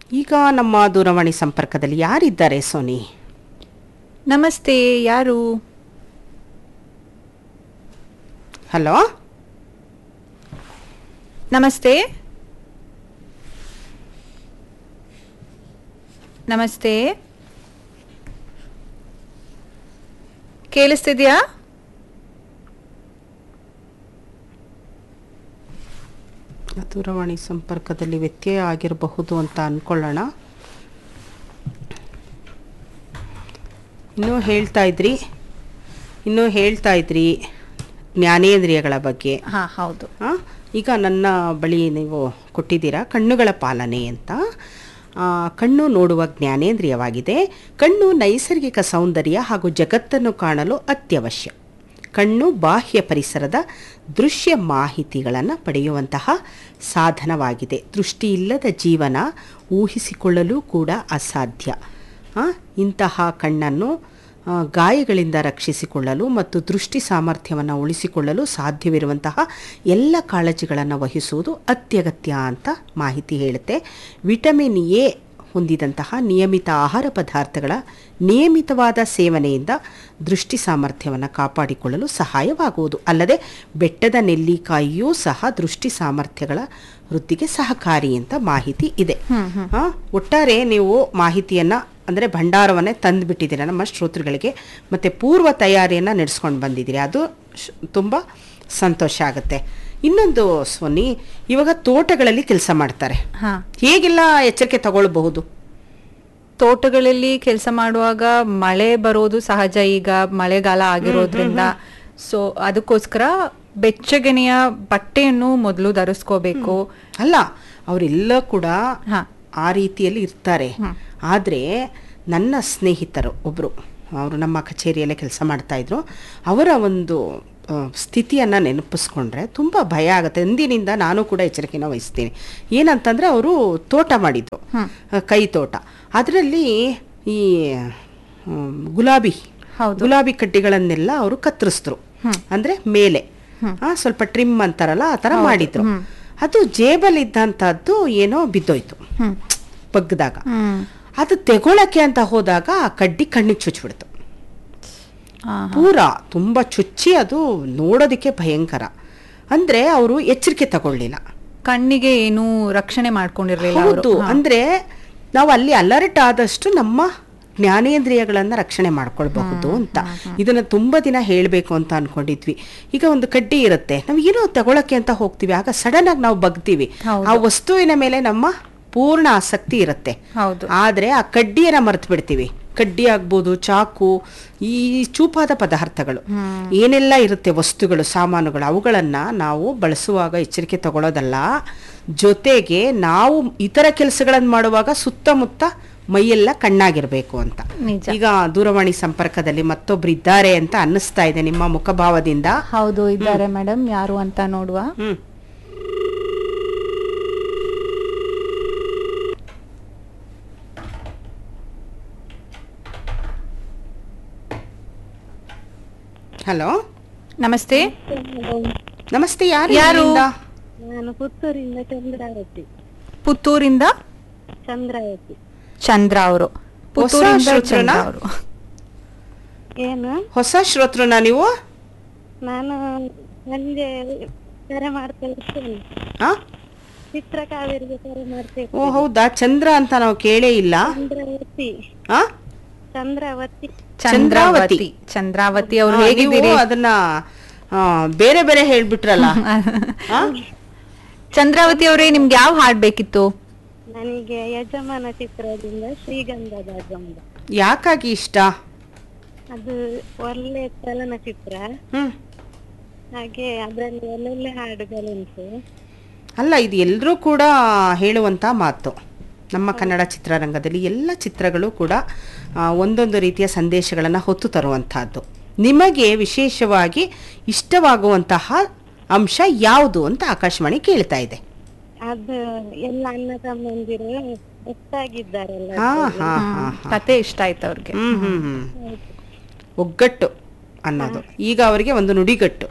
ಈಗ ನಮ್ಮ ದೂರವಾಣಿ ಸಂಪರ್ಕದಲ್ಲಿ ಯಾರಿದ್ದಾರೆ ಸೋನಿ ನಮಸ್ತೆ ಯಾರು ಹಲೋ ನಮಸ್ತೆ ನಮಸ್ತೆ ಕೇಳಿಸ್ತಿದ್ಯಾ ದೂರವಾಣಿ ಸಂಪರ್ಕದಲ್ಲಿ ವ್ಯತ್ಯಯ ಆಗಿರಬಹುದು ಅಂತ ಅಂದ್ಕೊಳ್ಳೋಣ ಇನ್ನೂ ಹೇಳ್ತಾ ಇದ್ರಿ ಇನ್ನೂ ಹೇಳ್ತಾ ಇದ್ರಿ ಜ್ಞಾನೇಂದ್ರಿಯಗಳ ಬಗ್ಗೆ ಹಾ ಹೌದು ಆ, ಈಗ ನನ್ನ ಬಳಿ ನೀವು ಕೊಟ್ಟಿದ್ದೀರಾ ಕಣ್ಣುಗಳ ಪಾಲನೆ ಅಂತ ಆ, ಕಣ್ಣು ನೋಡುವ ಜ್ಞಾನೇಂದ್ರಿಯವಾಗಿದೆ ಕಣ್ಣು ನೈಸರ್ಗಿಕ ಸೌಂದರ್ಯ ಹಾಗೂ ಜಗತ್ತನ್ನು ಕಾಣಲು ಅತ್ಯವಶ್ಯ ಕಣ್ಣು ಬಾಹ್ಯ ಪರಿಸರದ ದೃಶ್ಯ ಮಾಹಿತಿಗಳನ್ನು ಪಡೆಯುವಂತಹ ಸಾಧನವಾಗಿದೆ ದೃಷ್ಟಿಯಿಲ್ಲದ ಜೀವನ ಊಹಿಸಿಕೊಳ್ಳಲು ಕೂಡ ಅಸಾಧ್ಯ ಆ, ಇಂತಹ ಕಣ್ಣನ್ನು ಆ, ಗಾಯಗಳಿಂದ ರಕ್ಷಿಸಿಕೊಳ್ಳಲು ಮತ್ತು ದೃಷ್ಟಿ ಸಾಮರ್ಥ್ಯವನ್ನು ಉಳಿಸಿಕೊಳ್ಳಲು ಸಾಧ್ಯವಿರುವಂತಹ ಎಲ್ಲ ಕಾಳಜಿಗಳನ್ನು ವಹಿಸುವುದು ಅತ್ಯಗತ್ಯ ಅಂತ ಮಾಹಿತಿ ಹೇಳುತ್ತೆ ವಿಟಮಿನ್ ಎ ಹೊಂದಿದಂತಹ ನಿಯಮಿತ ಆಹಾರ ಪದಾರ್ಥಗಳ ನಿಯಮಿತವಾದ ಸೇವನೆಯಿಂದ ದೃಷ್ಟಿ ಸಾಮರ್ಥ್ಯವನ್ನು ಕಾಪಾಡಿಕೊಳ್ಳಲು ಸಹಾಯವಾಗುವುದು ಅಲ್ಲದೆ ಬೆಟ್ಟದ ನೆಲ್ಲಿಕಾಯಿಯೂ ಸಹ ದೃಷ್ಟಿ ಸಾಮರ್ಥ್ಯಗಳ ವೃದ್ಧಿಗೆ ಸಹಕಾರಿ ಅಂತ ಮಾಹಿತಿ ಇದೆ ಆ, ಒಟ್ಟಾರೆ ನೀವು ಮಾಹಿತಿಯನ್ನು ಅಂದರೆ ಭಂಡಾರವನ್ನೇ ತಂದು ಬಿಟ್ಟಿದ್ದೀರಾ ನಮ್ಮ ಶ್ರೋತೃಗಳಿಗೆ ಮತ್ತು ಪೂರ್ವ ತಯಾರಿಯನ್ನು ನಡೆಸ್ಕೊಂಡು ಬಂದಿದ್ದೀರಿ ಅದು ಶ್- ತುಂಬ ಸಂತೋಷ ಆಗುತ್ತೆ ಇನ್ನೊಂದು ಸೋನಿ ಇವಾಗ ತೋಟಗಳಲ್ಲಿ ಕೆಲಸ ಮಾಡ್ತಾರೆ ಹಾ ಹೇಗೆಲ್ಲ ಎಚ್ಚರಿಕೆ ತಗೊಳ್ಬಹುದು ತೋಟಗಳಲ್ಲಿ ಕೆಲಸ ಮಾಡುವಾಗ ಮಳೆ ಬರೋದು ಸಹಜ ಈಗ ಮಳೆಗಾಲ ಆಗಿರೋದ್ರಿಂದ ಸೊ ಅದಕ್ಕೋಸ್ಕರ ಬೆಚ್ಚಗೆನೆಯ ಬಟ್ಟೆಯನ್ನು ಮೊದಲು ಧರಿಸ್ಕೋಬೇಕು ಅಲ್ಲ ಅವರೆಲ್ಲ ಕೂಡ ಹಾ ಆ ರೀತಿಯಲ್ಲಿ ಇರ್ತಾರೆ ಆದರೆ ನನ್ನ ಸ್ನೇಹಿತರು ಒಬ್ಬರು ಅವರು ನಮ್ಮ ಕಚೇರಿಯಲ್ಲೇ ಕೆಲಸ ಮಾಡ್ತಾಯಿದ್ರು ಅವರ ಒಂದು ಸ್ಥಿತಿಯನ್ನು ನೆನಪಿಸ್ಕೊಂಡ್ರೆ ತುಂಬ ಭಯ ಆಗುತ್ತೆ ಎಂದಿನಿಂದ ನಾನು ಕೂಡ ಎಚ್ಚರಿಕೆನ ವಹಿಸ್ತೀನಿ ಏನಂತಂದರೆ ಅವರು ತೋಟ ಮಾಡಿದ್ದು ಆ, ಕೈ ತೋಟ ಅದರಲ್ಲಿ ಈ ಹ್ಮ್, ಗುಲಾಬಿ ಹೌದು. ಗುಲಾಬಿ ಕಡ್ಡಿಗಳನ್ನೆಲ್ಲ ಅವರು ಕತ್ತರಿಸಿದ್ರು ಅಂದರೆ ಮೇಲೆ ಆ, ಸ್ವಲ್ಪ ಟ್ರಿಮ್ ಅಂತಾರಲ್ಲ ಆ ಥರ ಮಾಡಿದ್ರು ಅದು ಜೇಬಲ್ಲಿ ಇದ್ದಂಥದ್ದು ಏನೋ ಬಿದ್ದೋಯ್ತು ಹ್ಮ್ ಬಗ್ಗದಾಗ ಹ್ಮ್ ಅದು ತೆಗೊಳಕ್ಕೆ ಅಂತ ಹೋದಾಗ ಆ ಕಡ್ಡಿ ಕಣ್ಣಿಗೆ ಚುಚ್ಚಿಬಿಡ್ತು ಆ, ಪೂರ ತುಂಬ ಚುಚ್ಚಿ ಅದು ನೋಡೋದಕ್ಕೆ ಭಯಂಕರ ಅಂದ್ರೆ ಅವರು ಎಚ್ಚರಿಕೆ ತಗೊಳ್ಳಿಲ್ಲ ಕಣ್ಣಿಗೆ ಏನು ರಕ್ಷಣೆ ಮಾಡ್ಕೊಂಡಿರ್ಲಿಲ್ಲ ಅವರು ಹೌದು ಅಂದ್ರೆ ನಾವು ಅಲ್ಲಿ ಅಲರ್ಟ್ ಆದಷ್ಟು ನಮ್ಮ ಜ್ಞಾನೇಂದ್ರಿಯಗಳನ್ನ ರಕ್ಷಣೆ ಮಾಡ್ಕೊಳ್ಬಹುದು ಅಂತ ಇದನ್ನ ತುಂಬಾ ದಿನ ಹೇಳಬೇಕು ಅಂತ ಅನ್ಕೊಂಡಿದ್ವಿ ಈಗ ಒಂದು ಕಡ್ಡಿ ಇರುತ್ತೆ ನಾವು ಏನೋ ತಗೊಳಕ್ಕೆ ಅಂತ ಹೋಗ್ತೀವಿ ಆಗ ಸಡನ್ ಆಗಿ ನಾವು ಬಗ್ತೀವಿ ಹೌದು. ಆ ವಸ್ತುವಿನ ಮೇಲೆ ನಮ್ಮ ಪೂರ್ಣ ಆಸಕ್ತಿ ಇರುತ್ತೆ ಹೌದು ಆದ್ರೆ ಆ ಕಡ್ಡಿಯನ್ನ ಮರ್ತು ಬಿಡ್ತೀವಿ ಕಡ್ಡಿ ಆಗ್ಬೋದು ಚಾಕು ಈ ಚೂಪಾದ ಪದಾರ್ಥಗಳು ಏನೆಲ್ಲ ಇರುತ್ತೆ ವಸ್ತುಗಳು ಸಾಮಾನುಗಳು ಅವುಗಳನ್ನ ನಾವು ಬಳಸುವಾಗ ಎಚ್ಚರಿಕೆ ತಗೊಳ್ಳೋದಲ್ಲ ಜೊತೆಗೆ ನಾವು ಇತರ ಕೆಲಸಗಳನ್ನು ಮಾಡುವಾಗ ಸುತ್ತಮುತ್ತ ಮೈಯೆಲ್ಲ ಕಣ್ಣಾಗಿರ್ಬೇಕು ಅಂತ ನಿಜ. ಈಗ ದೂರವಾಣಿ ಸಂಪರ್ಕದಲ್ಲಿ ಮತ್ತೊಬ್ರು ಇದ್ದಾರೆ ಅಂತ ಅನ್ನಿಸ್ತಾ ಇದೆ ನಿಮ್ಮ ಮುಖಭಾವದಿಂದ ಹೌದು ಇದ್ದಾರೆ ಮೇಡಮ್ ಯಾರು ಅಂತ ನೋಡುವ ಹ್ಮ್ ಹಲೋ ನಮಸ್ತೆ ನಮಸ್ತೆ ಯಾರು ಯಾರು? ಇಲ್ಲಿಂದ? ನಾನು ಪುತ್ತೂರಿಂದ ಚಂದ್ರಾವತಿ ಪುತ್ತೂರಿಂದ ಚಂದ್ರಾವತಿ ಚಂದ್ರ ಅವರು ಪುತ್ತೂರಿಂದ ಶ್ರೋತೃನಾ? ಚಂದ್ರ ಅವರು ಏನು ಹೊಸ ಶ್ರೋತೃನ ನೀವು ನಾನು ಸಂಜೆ ಕರೆ ಮಾಡ್ತಾ ಇರ್ತೇನೆ ಆ? ಚಿತ್ರಕಾವೇರಿಗೆ ಕರೆ ಮಾಡ್ತಾ ಓ ಇರ್ತೇನೆ ಹೌದಾ ಚಂದ್ರ ಅಂತ ನಾವು ಕೇಳೇ ಇಲ್ಲ ಚಂದ್ರಾವತಿ ಆ? ಚಂದ್ರಾವತಿ ಚಂದ್ರಾವತಿ ಚಂದ್ರಾವತಿ ಅವ್ರು ಆ, ಹೇಗಿದ್ದೀರಿ ನೀವು ಅದನ್ನ ಆ, ಬೇರೆ ಬೇರೆ ಹೇಳ್ಬಿಟ್ರಲ್ಲ ಆ? ಚಂದ್ರಾವತಿ ಅವರೇ ನಿಮ್ಗೆ ಯಾವ ಹಾಡ್ ಬೇಕಿತ್ತು ನನಗೆ ಯಜಮಾನ ಚಿತ್ರದಿಂದ ಶ್ರೀಗಂಧದ ಗಂಧ ಯಾಕಾಗಿ ಇಷ್ಟ ಅದು ಒಳ್ಳೆ ಚಲನಚಿತ್ರ ಹ್ಮ್ ಹಾಗೆ ಅದರಲ್ಲಿ ಒಳ್ಳೊಳ್ಳೆ ಹಾಡುಗಳುಂಟು ಅಲ್ಲ ಇದು ಎಲ್ಲರೂ ಕೂಡ ಹೇಳುವಂಥ ಮಾತು ನಮ್ಮ ಕನ್ನಡ ಚಿತ್ರರಂಗದಲ್ಲಿ ಎಲ್ಲ ಚಿತ್ರಗಳು ಕೂಡ ಆ, ಒಂದೊಂದು ರೀತಿಯ ಸಂದೇಶಗಳನ್ನು ಹೊತ್ತು ತರುವಂತಹದ್ದು ನಿಮಗೆ ವಿಶೇಷವಾಗಿ ಇಷ್ಟವಾಗುವಂತಹ ಅಂಶ ಯಾವುದು ಅಂತ ಆಕಾಶವಾಣಿ ಕೇಳ್ತಾ ಇದೆ ಅದು ಎಲ್ಲ ಅಣ್ಣ ತಮ್ಮಂದಿರು ಒಟ್ಟಾಗಿದ್ದಾರಲ್ಲ ಹಾ ಹಾ ಹಾ ಕತೆ ಇಷ್ಟ ಆಯ್ತು ಅವ್ರಿಗೆ ಹ್ಮ್ ಹ್ಮ್ ಹ್ಮ್ ಒಗ್ಗಟ್ಟು ಅನ್ನೋದು ಈಗ ಅವರಿಗೆ ಒಂದು ನುಡಿಗಟ್ಟು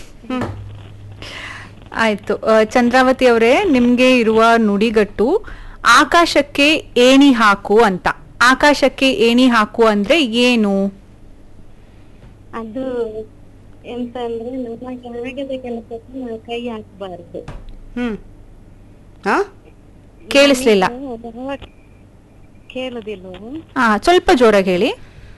ಆಯ್ತು ಆ, ಚಂದ್ರಾವತಿ ಅವರೇ ನಿಮ್ಗೆ ಇರುವ ನುಡಿಗಟ್ಟು ಆಕಾಶಕ್ಕೆ ಏಣಿ ಹಾಕು ಅಂತ ಆಕಾಶಕ್ಕೆ ಏಣಿ ಹಾಕು ಅಂದ್ರೆ ಏನು ಅದು ಎಂತ ಅಂದ್ರೆ ನಮಗೆ ಆಗದ ಕೆಲಸಕ್ಕೆ ನಾವು ಕೈ ಹಾಕ್ಬಾರ್ದು ಹ್ಮ್ ಹಾ ಕೇಳಿಸ್ಲಿಲ್ಲ ನಾವು ಯಾವಾಗ- ಕೇಳುದಿಲ್ವಾ ಆ ಸ್ವಲ್ಪ ಜೋರಾಗಿ ಹೇಳಿ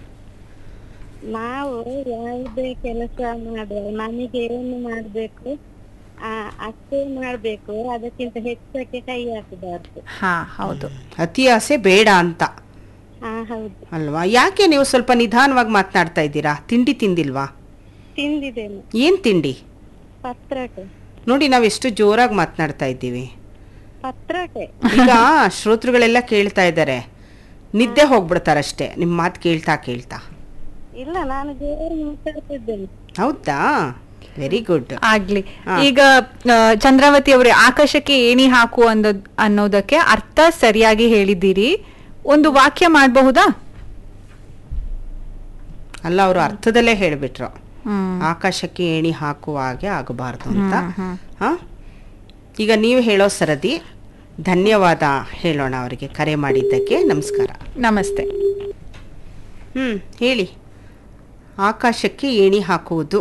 ನಾವು ಯಾವುದೇ ಕೆಲಸ ಮಾಡುವ ನಮಗೆ ಏನು ಮಾಡ್ಬೇಕು ಆ ಅಷ್ಟೇ ಮಾಡ್ಬೇಕು ಅದಕ್ಕಿಂತ ಹೆಚ್ಚಕ್ಕೆ ಕೈ ಹಾಕಬಾರ್ದು ಹಾ ಹೌದು ಅತಿ ಆಸೆ ಬೇಡ ಅಂತ ಹಾ ಹೌದು ಅಲ್ವಾ ಯಾಕೆ ನೀವು ಸ್ವಲ್ಪ ನಿಧಾನವಾಗಿ ಮಾತನಾಡ್ತಾ ಇದ್ದೀರಾ ತಿಂಡಿ ತಿಂದಿಲ್ವಾ ತಿಂದಿದ್ದೇನೆ ಏನ್ ತಿಂಡಿ ಪತ್ರೊಟೆ ನೋಡಿ ನಾವು ಎಷ್ಟು ಜೋರಾಗಿ ಮಾತನಾಡ್ತಾ ಇದ್ದೀವಿ ಪತ್ರೊಟೆ ಈಗ ಶ್ರೋತೃಗಳೆಲ್ಲ ಕೇಳ್ತಾ ಇದ್ದಾರೆ ನಿದ್ದೆ ಹೋಗ್ಬಿಡ್ತಾರಷ್ಟೇ ನಿಮ್ಮ ಮಾತು ಕೇಳ್ತಾ ಕೇಳ್ತಾ ಇಲ್ಲ ನಾನು ಜೋರು ಮಾತಾಡ್ತಿದ್ದೇನೆ ಹೌದಾ ವೆರಿ ಗುಡ್ ಆಗ್ಲಿ ಹಾ. ಈಗ ಆ, ಚಂದ್ರಾವತಿ ಅವರೇ ಆಕಾಶಕ್ಕೆ ಏಣಿ ಹಾಕು ಅನ್ನೋ ಅನ್ನೋದಕ್ಕೆ ಅರ್ಥ ಸರಿಯಾಗಿ ಹೇಳಿದ್ದೀರಿ ಒಂದು ವಾಕ್ಯ ಮಾಡಬಹುದಾ ಅಲ್ಲ ಅವರು ಅರ್ಥದಲ್ಲೇ ಹೇಳ್ಬಿಟ್ರು ಹ್ಮ್ ಆಕಾಶಕ್ಕೆ ಏಣಿ ಹಾಕುವ ಹಾಗೆ ಆಗಬಾರ್ದು ಅಂತ ಹ್ಮ್, ಹ್ಮ್. ಹಾ ಈಗ ನೀವು ಹೇಳೋ ಸರದಿ ಧನ್ಯವಾದ ಹೇಳೋಣ ಅವರಿಗೆ ಕರೆ ಮಾಡಿದ್ದಕ್ಕೆ ನಮಸ್ಕಾರ ನಮಸ್ತೆ ಹ್ಮ್ ಹೇಳಿ ಆಕಾಶಕ್ಕೆ ಏಣಿ ಹಾಕುವುದು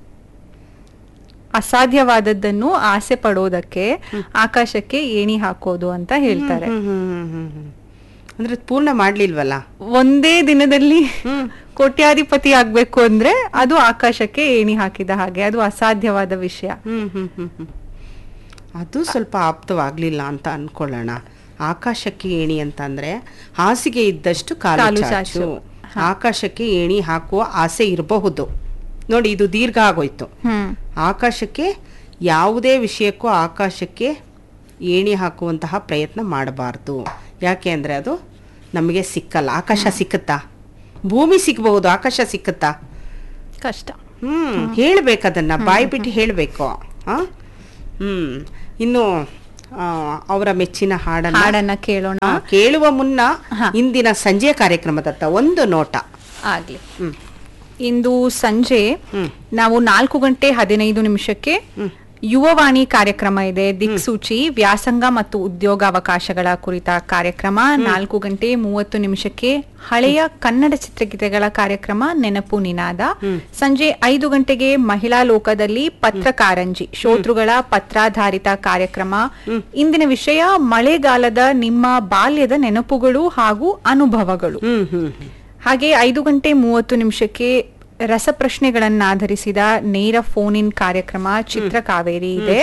ಅಸಾಧ್ಯವಾದದ್ದನ್ನು ಆಸೆ ಪಡೋದಕ್ಕೆ ಆಕಾಶಕ್ಕೆ ಏಣಿ ಹಾಕೋದು ಅಂತ ಹೇಳ್ತಾರೆ ಹ್ಮ್, ಹ್ಮ್, ಹ್ಮ್, ಹ್ಮ್, ಹ್ಮ್. ಅಂದ್ರೆ ಅದ್ ಪೂರ್ಣ ಮಾಡ್ಲಿಲ್ವಲ್ಲ ಒಂದೇ ದಿನದಲ್ಲಿ ಹ್ಮ್ ಕೋಟ್ಯಾಧಿಪತಿ ಆಗ್ಬೇಕು ಅಂದ್ರೆ ಅದು ಆಕಾಶಕ್ಕೆ ಏಣಿ ಹಾಕಿದ ಹಾಗೆ ಅದು ಅಸಾಧ್ಯವಾದ ವಿಷಯ ಹ್ಮ್ ಹ್ಮ್ ಹ್ಮ್ ಹ್ಮ್ ಅದು ಸ್ವಲ್ಪ ಆಪ್ತವಾಗ್ಲಿಲ್ಲ ಅಂತ ಅನ್ಕೊಳ್ಳೋಣ ಆಕಾಶಕ್ಕೆ ಏಣಿ ಅಂತಂದ್ರೆ ಹಾಸಿಗೆ ಇದ್ದಷ್ಟು ಕಾಲು ಕಾಲು ಚಾಚು ಚಾಚು. ಆಕಾಶಕ್ಕೆ ಏಣಿ ಹಾಕುವ ಆಸೆ ಇರಬಹುದು ನೋಡಿ ಇದು ದೀರ್ಘ ಆಗೋಯ್ತು ಹ್ಮ್ ಆಕಾಶಕ್ಕೆ ಯಾವುದೇ ವಿಷಯಕ್ಕೂ ಆಕಾಶಕ್ಕೆ ಏಣಿ ಹಾಕುವಂತಹ ಪ್ರಯತ್ನ ಮಾಡಬಾರ್ದು ಯಾಕೆ ಅಂದರೆ ಅದು ನಮಗೆ ಸಿಕ್ಕಲ್ಲ ಆಕಾಶ ಸಿಕ್ಕುತ್ತಾ ಭೂಮಿ ಸಿಗಬಹುದು ಆಕಾಶ ಸಿಕ್ಕುತ್ತಾ ಕಷ್ಟ ಹ್ಮ್ ಹೇಳ್ಬೇಕದನ್ನ ಬಾಯಿ ಬಿಟ್ಟು ಹೇಳಬೇಕು ಹಾ ಹ್ಮ್ ಇನ್ನು ಆ, ಅವರ ಮೆಚ್ಚಿನ ಹಾಡನ್ನ ಹಾಡನ್ನ ಕೇಳೋಣ ಆ, ಕೇಳುವ ಮುನ್ನ ಹಾ. ಇಂದಿನ ಸಂಜೆ ಕಾರ್ಯಕ್ರಮದತ್ತ ಒಂದು ನೋಟ ಆಗ್ಲಿ ಹ್ಮ್ ಇಂದು ಸಂಜೆ ಹ್ಮ್ ನಾವು ನಾಲ್ಕು ಗಂಟೆ ಹದಿನೈದು ನಿಮಿಷಕ್ಕೆ ಹ್ಮ್. ಯುವವಾಣಿ ಕಾರ್ಯಕ್ರಮ ಇದೆ ದಿಕ್ಸೂಚಿ ವ್ಯಾಸಂಗ ಮತ್ತು ಉದ್ಯೋಗಾವಕಾಶಗಳ ಕುರಿತ ಕಾರ್ಯಕ್ರಮ ನಾಲ್ಕು ಗಂಟೆ ಮೂವತ್ತು ನಿಮಿಷಕ್ಕೆ ಹಳೆಯ ಕನ್ನಡ ಚಿತ್ರಗೀತೆಗಳ ಕಾರ್ಯಕ್ರಮ ನೆನಪು ನಿನಾದ ಸಂಜೆ ಐದು ಗಂಟೆಗೆ ಮಹಿಳಾ ಲೋಕದಲ್ಲಿ ಪತ್ರಕಾರಂಜಿ ಶೋತೃಗಳ ಪತ್ರಾಧಾರಿತ ಕಾರ್ಯಕ್ರಮ ಇಂದಿನ ವಿಷಯ ಮಳೆಗಾಲದ ನಿಮ್ಮ ಬಾಲ್ಯದ ನೆನಪುಗಳು ಹಾಗೂ ಅನುಭವಗಳು ಹ್ಮ್ ಹ್ಮ್ ಹ್ಮ್ ಹಾಗೆ ಐದು ಗಂಟೆ ಮೂವತ್ತು ನಿಮಿಷಕ್ಕೆ ರಸಪ್ರಶ್ನೆಗಳನ್ನಾಧರಿಸಿದ ನೇರ ಫೋನ್ ಇನ್ ಕಾರ್ಯಕ್ರಮ ಚಿತ್ರಕಾವೇರಿ ಇದೆ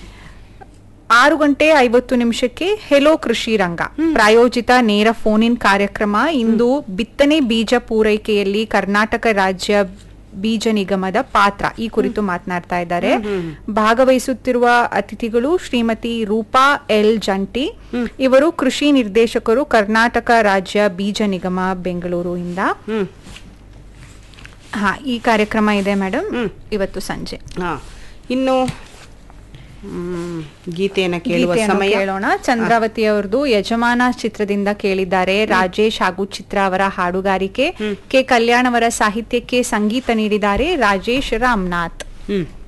ಆರು ಗಂಟೆ ಐವತ್ತು ನಿಮಿಷಕ್ಕೆ ಹೆಲೋ ಕೃಷಿ ರಂಗ ಪ್ರಾಯೋಜಿತ ನೇರ ಫೋನ್ ಇನ್ ಕಾರ್ಯಕ್ರಮ ಇಂದು ಬಿತ್ತನೆ ಬೀಜ ಪೂರೈಕೆಯಲ್ಲಿ ಕರ್ನಾಟಕ ರಾಜ್ಯ ಬೀಜ ನಿಗಮದ ಪಾತ್ರ ಈ ಕುರಿತು ಮಾತನಾಡ್ತಾ ಇದ್ದಾರೆ ಭಾಗವಹಿಸುತ್ತಿರುವ ಅತಿಥಿಗಳು ಶ್ರೀಮತಿ ರೂಪಾ ಎಲ್ ಜಂಟಿ ಇವರು ಕೃಷಿ ನಿರ್ದೇಶಕರು ಕರ್ನಾಟಕ ರಾಜ್ಯ ಬೀಜ ನಿಗಮ ಬೆಂಗಳೂರು ಇಂದ ಹ್ಮ್ ಹಾ ಈ ಕಾರ್ಯಕ್ರಮ ಇದೆ ಮೇಡಮ್ ಹ್ಮ್. ಇವತ್ತು ಸಂಜೆ ಹಾ ಇನ್ನು ಮ್, ಗೀತೆಯನ್ನ ಕೇಳುವ ಗೀತೆಯನ್ನು ಸಮಯ ಕೇಳೋಣ ಚಂದ್ರಾವತಿ ಅವ್ರದ್ದು ಯಜಮಾನ ಚಿತ್ರದಿಂದ ಕೇಳಿದ್ದಾರೆ ರಾಜೇಶ್ ಹಾಗೂ ಚಿತ್ರ ಅವರ ಹಾಡುಗಾರಿಕೆ ಕೆ ಕಲ್ಯಾಣ್ ಅವರ ಸಾಹಿತ್ಯಕ್ಕೆ ಸಂಗೀತ ನೀಡಿದ್ದಾರೆ ರಾಜೇಶ್ ರಾಮನಾಥ್ ಹ್ಮ್